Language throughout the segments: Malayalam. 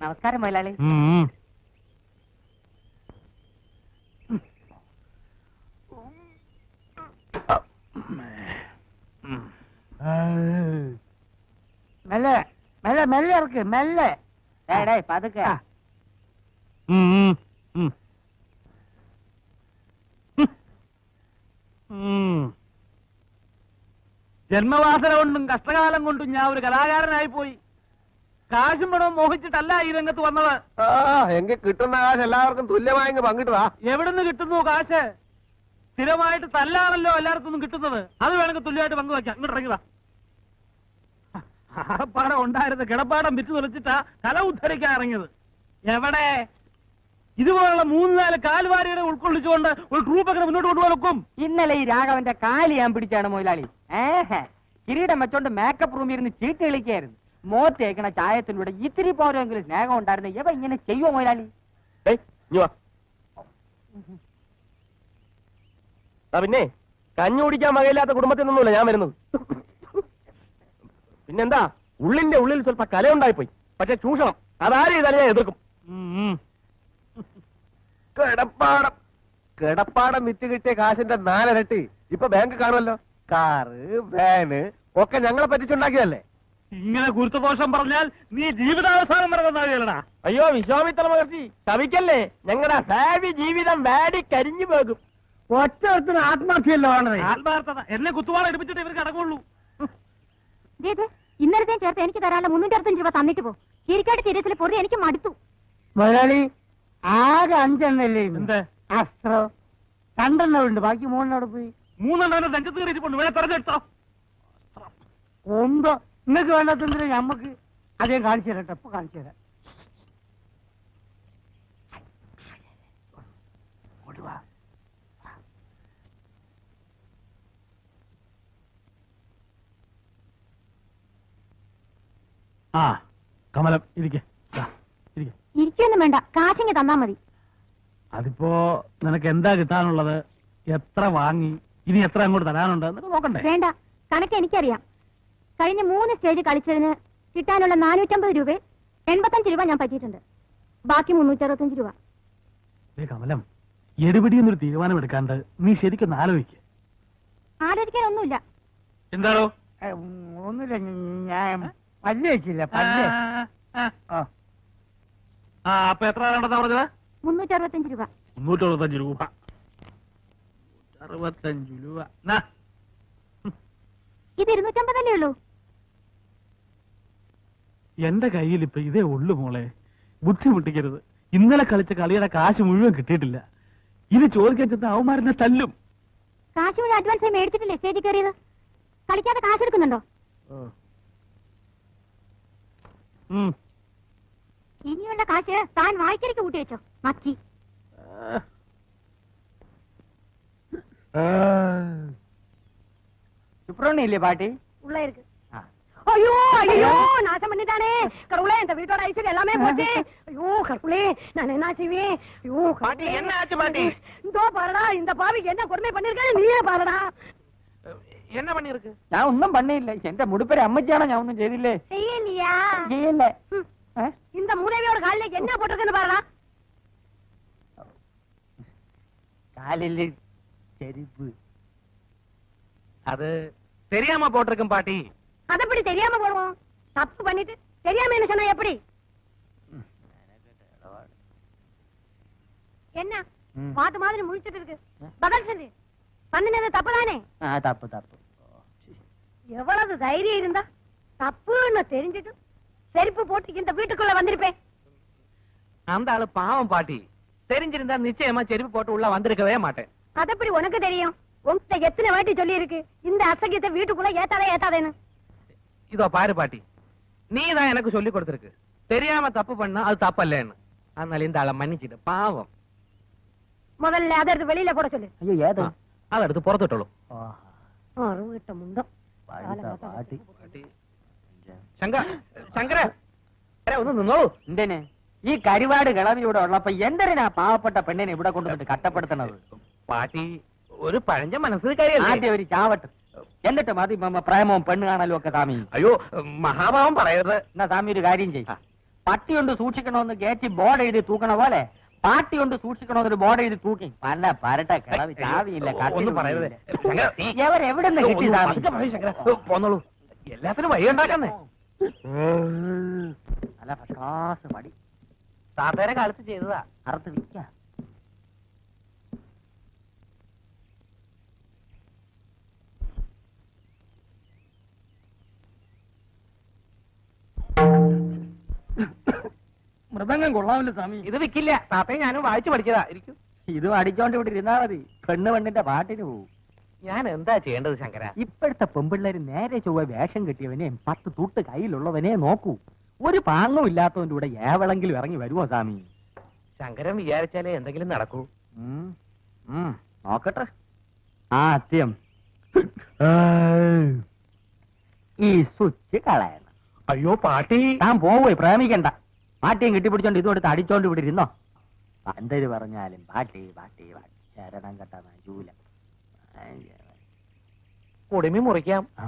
നമസ്കാരം മുതലാളി മെല്ലെ മെല്ലെ മെല്ലെ ഇറക്ക് മെല്ലെ ഡേ പതുക്കെ ജന്മവാസന കൊണ്ടും കഷ്ടകാലം കൊണ്ടും ഞാൻ ഒരു കലാകാരനായി പോയി കാശും പണവും മോഹിച്ചിട്ടല്ല ഈ രംഗത്ത് വന്നത് ആ എങ്കിൽ കിട്ടുന്ന കാശ് എല്ലാവർക്കും തുല്യമായി പങ്കിട്ടതാ എവിടുന്ന് കിട്ടുന്നു കാശ് സ്ഥിരമായിട്ട് തല്ലാണല്ലോ എല്ലായിടത്തും കിട്ടുന്നത് അത് വേണമെങ്കിൽ തുല്യമായിട്ട് പങ്കുവയ്ക്കാം ഇങ്ങോട്ട് ഇറങ്ങിയതാ ആപ്പാടം ഉണ്ടായിരുന്ന കിടപ്പാടം വിറ്റ് തുലച്ചിട്ടാ കല ഉദ്ധരിക്കാൻ ഇറങ്ങിയത് എവിടെ ഇതുപോലുള്ള മൂന്ന് നാല് കാൽവാരികളെ ഉൾക്കൊള്ളിച്ചുകൊണ്ട് ഒരു ട്രൂപ്പ് അങ്ങനെ മുന്നോട്ട് കൊണ്ടുപോകും ഇന്നലെ ഈ രാഘവന്റെ കാല് ഞാൻ പിടിച്ചാണ് മുതലാളി ഏഹ് കിരീടം വെച്ചോണ്ട് മേക്കപ്പ് റൂമിൽ ഇരുന്ന് ചീട്ട് കളിക്കായിരുന്നു മോത്ത് തേക്കണ ചായത്തിലൂടെ ഇത്തിരി പോരെങ്കിലും സ്നേഹം ഉണ്ടായിരുന്നു ഇവ ഇങ്ങനെ ചെയ്യുമോ മുതലാളി ഏയ് ഇഞ്ഞി വാ ആ പിന്നെ കഞ്ഞി കുടിക്കാൻ വകയില്ലാത്ത കുടുംബത്തിൽ നിന്നുമില്ല ഞാൻ വരുന്നത് പിന്നെന്താ ഉള്ളിന്റെ ഉള്ളിൽ സ്വല്പ കലയുണ്ടായിപ്പോയി പക്ഷെ ചൂഷണം അതാരും ചെയ്താലും ഞാൻ എതിർക്കും കിടപ്പാടം കിടപ്പാടം വിറ്റ് കിട്ടിയ കാശിന്റെ നാലിരട്ടി ഇപ്പൊ ബാങ്ക് കാണുമല്ലോ കാറ് വാന് ഒക്കെ ഞങ്ങളെ പറ്റിച്ചുണ്ടാക്കിയതല്ലേ ഇങ്ങനെ ഗുരുത്വദോഷം പറഞ്ഞാൽ നീ ജീവിതാവസാനം വരെ വന്നാ അയ്യോ വിശ്വാമിത്ര മഹർഷി ശവിക്കല്ലേ ഞങ്ങളുടെ ഭാവി ജീവിതം വാടി കരിഞ്ഞു പോകും ഒറ്റ ആത്മഹത്യയല്ലോ ആത്മാർത്ഥത എന്നെ കുത്തുവാള എടുപ്പിച്ചിട്ട് ഇവർക്ക് അടങ്ങുള്ളൂ ഇത് ഇന്നലത്തെ ചേർത്ത് എനിക്ക് തരാനുള്ള മുന്നൂറ്റി അറുപത്തഞ്ച് രൂപ തന്നിട്ട് പോ കീരിക്കാട് സീരിയസിലെ പൊറി എനിക്ക് മടുത്തു മുതലാളി ആകെ അഞ്ചെണ്ണല്ലേ എന്ത് അസ്ത്രോ രണ്ടെണ്ണം ഉണ്ട് ബാക്കി മൂന്നെണ്ണം പോയി മൂന്നെണ്ണം നെഞ്ചത്ത് കയറി ഇരിപ്പുണ്ട് വേണേ തെരഞ്ഞെടുത്തോ കൊന്തോ നിങ്ങൾക്ക് വേണ്ടാത്തതിന് ഞമ്മക്ക് അതേ കാണിച്ചു തരാം ട്ടോ, ഇപ്പൊ കാണിച്ചു തരാം ഇങ്ങോട്ട് വാ. ആ കമലം ഇരിക്കെ ഇരിക്കെ ഇരിക്കൊന്നും വേണ്ട കാശിങ്ങ് തന്നാ മതി അതിപ്പോ നിനക്ക് എന്താ കിട്ടാനുള്ളത് എത്ര വാങ്ങി ഇനി എത്ര അങ്ങോട്ട് തരാനുണ്ട് എന്നൊക്കെ നോക്കണ്ടേ വേണ്ട കണക്ക് എനിക്കറിയാം കഴിഞ്ഞ മൂന്ന് സ്റ്റേജ് കളിച്ചതിന് കിട്ടാനുള്ള നാനൂറ്റമ്പത് രൂപ എൺപത്തഞ്ച് രൂപ ഞാൻ പറ്റിയിട്ടുണ്ട് ബാക്കി മുന്നൂറ്റി അറുപത്തഞ്ച് രൂപ ഏ കമലം എടുപിടിയൊന്നൊരു തീരുമാനം എടുക്കാണ്ട് നീ ശരിക്കൊന്ന് ആലോചിക്ക് ആലോചിക്കാനൊന്നുമില്ല എന്താണോ ഏ, ഉം, ഒന്നുമില്ല ഞാൻ പല്ല് വെച്ചില്ല പല്ല് ആ. ആ അപ്പൊ എത്ര തരണ്ടെന്നാ പറഞ്ഞത് മുന്നൂറ്റി അറുപത്തഞ്ച് രൂപ മുന്നൂറ്റി അറുപത്തഞ്ച് രൂപ അറുപത്തഞ്ച് രൂപ നാ. ഇത് ഇരുന്നൂറ്റമ്പതല്ലേ ഉള്ളൂ എന്റെ കയ്യിൽ ഇപ്പൊ ഇതേ ഉള്ളു മോളെ ബുദ്ധിമുട്ടിക്കരുത് ഇന്നലെ കളിച്ച കളിയുടെ കാശ് മുഴുവൻ കിട്ടിയിട്ടില്ല ഇത് ചോദിക്കാൻ ചെന്ന അവന്മാരെന്നെ തല്ലും കാശ് മുഴുവൻ അഡ്വാൻസ് ആയി മേടിച്ചിട്ടില്ലേ സ്റ്റേജിൽ കയറിയത് കളിക്കാതെ കാശ് എടുക്കുന്നുണ്ടോ ഉം. ഇനിയുള്ള കാശ് താൻ വായിക്കരിക്ക് കൂട്ടി വെച്ചോ മക്കി சுப்பிரமணியம் இல்லையா பாட்டி உள்ள இருக்கு ஐயோ ஐயோ நாசம் பண்ணிட்டானே கடவுளே இந்த வீட்டோட ஐஸ்வர்யம் எல்லாமே போச்சு ஐயோ கடவுளே நான் என்ன செய்வேன் ஐயோ பாட்டி, என்ன ஆச்சு பாட்டி? இதோ பாருடா இந்த பாவிக்கு என்ன கொடுமை பண்ணிருக்கேன் நீயே பாருடா என்ன பண்ணிருக்கு ഞാൻ ഒന്നും പണിയില്ല എന്റെ മുടിപ്പര അമ്മച്ചാണോ ഞാൻ ഒന്നും ചെയ്തില്ലേ செய்யலையா ചെയ്യല്ലേ ம். ഏ? இந்த மூதேவியோட காலில என்ன போட்டிருக்குன்னு பாருடா കാലില് ചെരുപ്പ് அது தெரியாம போட்டிருக்கும் பாட்டி அது எப்படி தெரியாம போடுவோம் தப்பு பண்ணிட்டு தெரியாம என்ன சொன்னா எப்படி என்ன ம். பாத்து மாதிரி முழிச்சிட்டு இருக்கு பதில் சொல்லு பண்ணினது தப்பு தானே ആ തപ്പ് തപ്പ് எவ்வளவு தைரியம் இருந்தா தப்புன்னு தெரிஞ்சிட்டு செருப்பு போட்டு இந்த வீட்டுக்குள்ள வந்திருப்பேன் அந்த ஆளு பாவம் பாட்டி தெரிஞ்சிருந்தா நிச்சயமா செருப்பு போட்டு உள்ள வந்திருக்கவே மாட்டேன் அது எப்படி உனக்கு தெரியும் உன்கிட்ட எத்தனை வாட்டி சொல்லி இருக்கு இந்த அசகியத்தை வீட்டுக்குள்ள ஏத்தாதே ஏத்தாதேன்னு இதோ பாரு பாட்டி நீ தான் எனக்கு சொல்லி கொடுத்திருக்கு தெரியாம தப்பு பண்ணா அது தப்பல்லேன்னு அதனால இந்த ஆளை மன்னிச்சிடு பாவம் முதல்ல அதை எடுத்து வெளியில போட சொல்லு അയ്യോ ഏതോ அதை எடுத்து புறத்துட்டோம் അറിവിട്ട മുണ്ടം പാട്ടി ശങ്ക ശങ്കര ഏ, ഒന്ന് നിന്നോളൂ എന്തിന് ഈ കരിവാട് കിളവി ഇവിടെ ഉള്ളപ്പോ എന്തിനാ പാവപ്പെട്ട പെണ്ണിനെ ഇവിടെ കൊണ്ടുവന്നിട്ട് കട്ടപ്പെടുത്തണത് പാട്ടി ഒരു പഴഞ്ഞ മനസ്സ് കാര്യല്ലേ ആദ്യം ഒരു ചാവട്ട് എന്നിട്ട് മതി മമ്മ പ്രേമവും പെണ്ണ് കാണലും ഒക്കെ സ്വാമി അയ്യോ മഹാഭാവം പറയരുത് എന്നാ സ്വാമി ഒരു കാര്യം ചെയ്യും പട്ടി കൊണ്ട് സൂക്ഷിക്കണമെന്ന് ഗേറ്റ് ബോർഡ് എഴുതി തൂക്കണ പോലെ പാട്ടി കൊണ്ട് സൂക്ഷിക്കണമെന്നൊരു ബോർഡ് എഴുതി തൂക്കി പല പരട്ടെ കിളവ് ചാവിയില്ല ഒന്നും പറയരുത്. ശങ്കര, നീ- എവരെവിടെ നിന്ന് കിട്ടി ഒന്ന് സ്വാമി? പതുക്കെ പറയ് ശങ്കര. പോന്നോളൂ എല്ലാത്തിനും വഴി ഉണ്ടാക്കുന്നേ നല്ല ഫസ്റ്റ് പടി താത്തേരെ കാലത്ത് ചെയ്തതാ അറുത്ത് വിൽക്കാം മൃദംഗം കൊള്ളാമല്ലോ സ്വാമി ഇത് വിക്കില്ല താത്തയെ ഞാനും വായിച്ചു പഠിച്ചതാ ഇരിക്കും ഇതും അടിച്ചോണ്ട് ഇവിടെ ഇരുന്നാ മതി പെണ്ണ് പെണ്ണിന്റെ പാട്ടിന് പോവും ഞാൻ എന്താ ചെയ്യേണ്ടത് ശങ്കര ഇപ്പോഴത്തെ പെമ്പിള്ളേര് നേരെ ചൊവ്വ വേഷം കെട്ടിയവനെ പത്ത് തൂട്ട് കയ്യിലുള്ളവനെ നോക്കൂ ഒരു പാങ്ങും ഇല്ലാത്തവന്റെ കൂടെ ഏവളെങ്കിലും ഇറങ്ങി വരുമോ സ്വാമി ശങ്കരൻ വിചാരിച്ചാലേ എന്തെങ്കിലും നടക്കൂ ഉം. ഉം. നോക്കട്ടെ ആദ്യം ഈ സ്വിച്ച് കളയണം അയ്യോ പാട്ടി താൻ പോവേ പ്രേമിക്കണ്ട പാട്ടിയും കെട്ടിപ്പിടിച്ചോണ്ട് ഇതും എടുത്ത് അടിച്ചോണ്ട് ഇവിടെ ഇരുന്നോ എന്തൊരു പറഞ്ഞാലും പാട്ടി പാട്ടി പാട്ടി ശരണം കെട്ട ജൂല കുടുമി മുറിക്കാം ആ.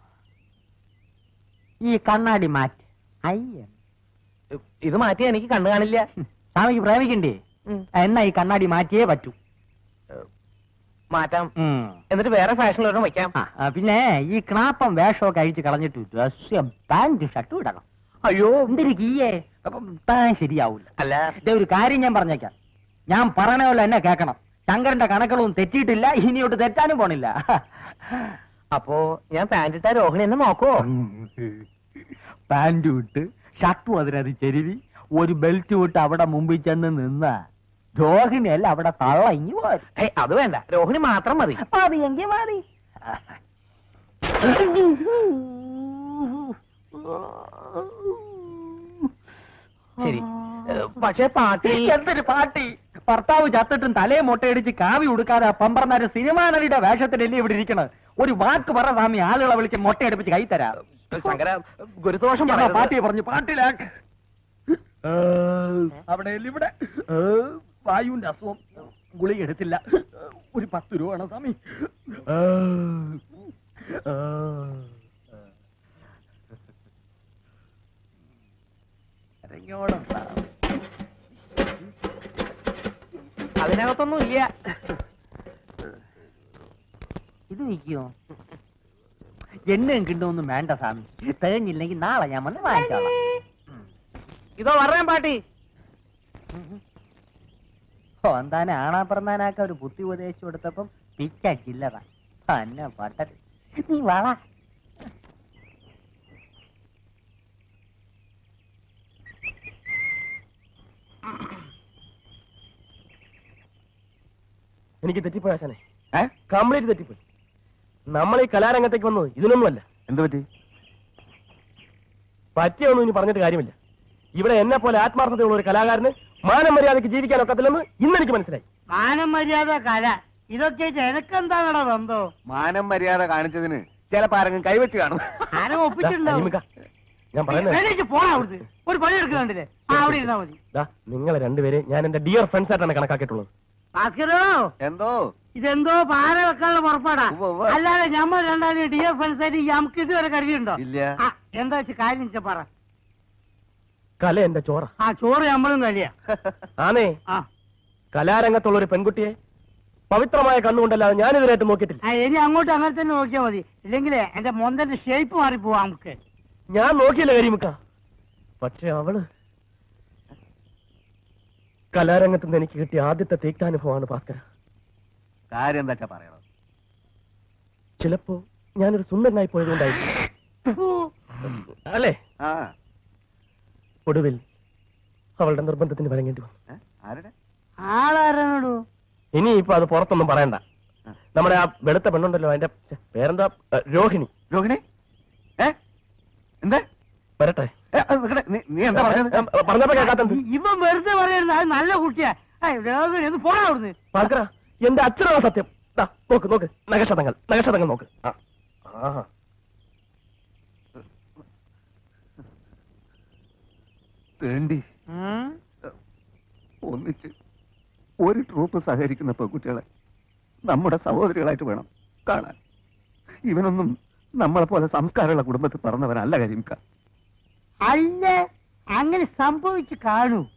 ഈ കണ്ണാടി മാറ്റ് അയ്യ ഇത് മാറ്റി എനിക്ക് കണ്ണു കാണില്ല സ്വാമിക്ക് പ്രേമിക്കണ്ടേ ഉം. എന്നാ ഈ കണ്ണാടി മാറ്റിയേ പറ്റൂ മാറ്റാം ഉം. എന്നിട്ട് വേറെ ഫാഷനിലൊരെണ്ണം വയ്ക്കാം ആ, ആ, പിന്നെ ഈ ക്ലാപ്പം വേഷമൊക്കെ അഴിച്ച് കളഞ്ഞിട്ട് ഡ്രസ് പാന്റ് ഷർട്ടും ഇടണം അയ്യോ എന്തൊരു കീയേ അപ്പം താൻ ശരിയാവൂല അല്ല ഇതേ ഒരു കാര്യം ഞാൻ പറഞ്ഞേക്കാം ഞാൻ പറയണ പോലെ എന്നെ കേൾക്കണം ശങ്കരന്റെ കണക്കുകളൊന്നും തെറ്റിയിട്ടില്ല ഇനിയോട്ട് തെറ്റാനും പോണില്ല അപ്പോ ഞാൻ പാന്റ് ഇട്ട രോഹിണി എന്നെ നോക്കുവോ പാന്റ് വിട്ട് ഷർട്ടും അതിനത് ചെരുവി ഒരു ബെൽറ്റ് വിട്ട് അവിടെ മുമ്പിൽ ചെന്ന് നിന്ന രോഹിണിയല്ല അവിടെ തള്ളങ്ങി പോരും ഏയ് അത് വേണ്ട രോഹിണി മാത്രം മതി മതി എങ്കിൽ മതി ശരി ഏ, പക്ഷേ പാട്ടി എന്തൊരു പാട്ടി ഭർത്താവ് ചത്തിട്ടും തലയെ മുട്ടയടിച്ച് കാവി ഉടുക്കാതെ പമ്പർന്നാര് സിനിമാ നടിയുടെ വേഷത്തിലല്ലേ ഇവിടെ ഇരിക്കണത് ഒരു വാക്ക് പറ സ്വാമി ആളുകളെ വിളിച്ച് മുട്ടയടിപ്പിച്ച് കൈ തരാം ശങ്കര ഗുരുദോഷം ഞാൻ ആ പറയരുത്. പാട്ടിയെ പറഞ്ഞു പാട്ടിലാക്ക് അവിടെ ഇവിടെ ഏ, വായുവിന്റെ അസുഖം ഗുളിക എടുത്തില്ല ഒരു പത്ത് രൂപ വേണം സ്വാമി ഏ, ഏ. ഇറങ്ങിയോണം സ്വാമി. അതിനകത്തൊന്നും ഇല്ല ഇത് നിൽക്കുമോ എന്നെ കിട്ടുമൊന്നും വേണ്ട സ്വാമി തികഞ്ഞില്ലെങ്കിൽ നാളെ ഞാൻ വന്ന് വാങ്ങിച്ചോളാം ഇതോ പറയാൻ പാട്ടി ഓ എന്താനെ ആണാ പറഞ്ഞാനാക്ക ഒരു ബുദ്ധി ഉപദേശിച്ചു കൊടുത്തപ്പം പിച്ച ചില്ലറ തന്നെ പട്ടത് നീ വള എനിക്ക് തെറ്റിപ്പോയി ആശാനെ കംപ്ലീറ്റ് തെറ്റിപ്പോയി നമ്മൾ ഈ കലാരംഗത്തേക്ക് വന്നത് ഇതിനൊന്നുമല്ല എന്ത് പറ്റി പറ്റിയൊന്നും ഇനി പറഞ്ഞിട്ട് കാര്യമില്ല ഇവിടെ എന്നെ പോലെ ആത്മാർത്ഥതയുള്ള ഒരു കലാകാരന് മാനം മര്യാദയ്ക്ക് ജീവിക്കാൻ ഒക്കത്തില്ലെന്ന് ഇന്ന് എനിക്ക് മനസ്സിലായി മാനം മര്യാദ കല ഇതൊക്കെ എനക്കെന്താണോ ബന്ധോ മാനം മര്യാദ കാണിച്ചതിന് ചിലപ്പോ ആരെങ്കിലും കൈവച്ച് കാണും ആരും ദാ, ഒപ്പിച്ചിട്ടുണ്ടാവും അനിമിക്ക, ഞാൻ പറയുന്നത് വേണേക്ക് പോണ അവിടുന്ന് ഒരു പണി എടുക്കുന്നുണ്ടല്ലേ ആ അവിടെ ഇരുന്നാ മതി ദാ, നിങ്ങളെ രണ്ടുപേരെ ഞാൻ എന്റെ ഡിയർ ഫ്രണ്ട്സ് ആയിട്ടാണ് കണക്കാക്കിയിട്ടുള്ളത് ഭാസ്കരോ എന്തോ ഇതെന്തോ പാല വെക്കാനുള്ള പുറപ്പാടാ ഉവ്വ് ഉവ്വ്. അല്ലാതെ നമ്മൾ രണ്ടാമത് ഡി എഫ് ആയിട്ട് നമുക്ക് ഇതുവരെ കരുതിയുണ്ടോ ഇല്ല ആ, എന്താ വെച്ച് കാര്യം വെച്ചാ പറ കല എന്റെ ചോറ ആ ചോറ് നമ്മളും കഴിയാ ആനേ ആ കലാരംഗത്തുള്ള ഒരു പെൺകുട്ടിയെ പവിത്രമായ കണ്ണുകൊണ്ടല്ലാതെ ഞാൻ ഇതിനായിട്ട് നോക്കിയിട്ടില്ല ആ, ഇനി അങ്ങോട്ട് അങ്ങനെ തന്നെ നോക്കിയാ മതി ഇല്ലെങ്കിലേ എന്റെ മൊന്തന്റെ ഷേപ്പ് മാറിപ്പോവാ നമുക്ക് ഞാൻ നോക്കിയില്ല കരിമുക്ക പക്ഷെ അവള് കലാരംഗത്ത് നിന്ന് എനിക്ക് കിട്ടിയ ആദ്യത്തെ തീക്താനുഭവമാണ് ഭാസ്കര കാര്യം എന്താ വെച്ചാ പറയണം ചിലപ്പോ ഞാനൊരു സുന്ദരനായി പോയതുകൊണ്ടായിരിക്കും അല്ലേ ആ ഒടുവിൽ അവളുടെ നിർബന്ധത്തിന് വഴങ്ങേണ്ടി വന്നു ഏ? ആരുടെ ആളാരാണോടു ഇനി ഇപ്പൊ അത് പുറത്തൊന്നും പറയണ്ട നമ്മുടെ ആ വെളുത്ത പെണ്ണുണ്ടല്ലോ അതിന്റെ ഛെ, പേരെന്താ ഏ, രോഹിണി രോഹിണി ഏ എന്താ വരട്ടെ ഏ, അത് നിക്കടെ. നീ- നീ എന്താ പറഞ്ഞത് ഏ, പറഞ്ഞപ്പോ കേൾക്കാത്തത് ഇവൻ വെറുതെ പറയുന്നത് അത് നല്ല കുട്ടിയാ ഏയ്, രോഹിണി, ഒന്ന് പോടാ അവിടുന്ന് ഭാസ്കര എന്റെ അച്ഛനാണ് സത്യം ദാ, നോക്ക് നോക്ക് നഗക്ഷതങ്ങൾ നഗക്ഷതങ്ങൾ നോക്ക് ആ. ആഹാ. വേണ്ടി ഒന്നിച്ച് ഒരു ട്രൂപ്പ് സഹകരിക്കുന്ന പെൺകുട്ടികളെ നമ്മുടെ സഹോദരികളായിട്ട് വേണം കാണാൻ ഇവനൊന്നും നമ്മളെ പോലെ സംസ്കാരമുള്ള കുടുംബത്തിൽ പറഞ്ഞവനല്ല കരിമിക്ക അല്ല അങ്ങനെ സംഭവിച്ചു കാണൂ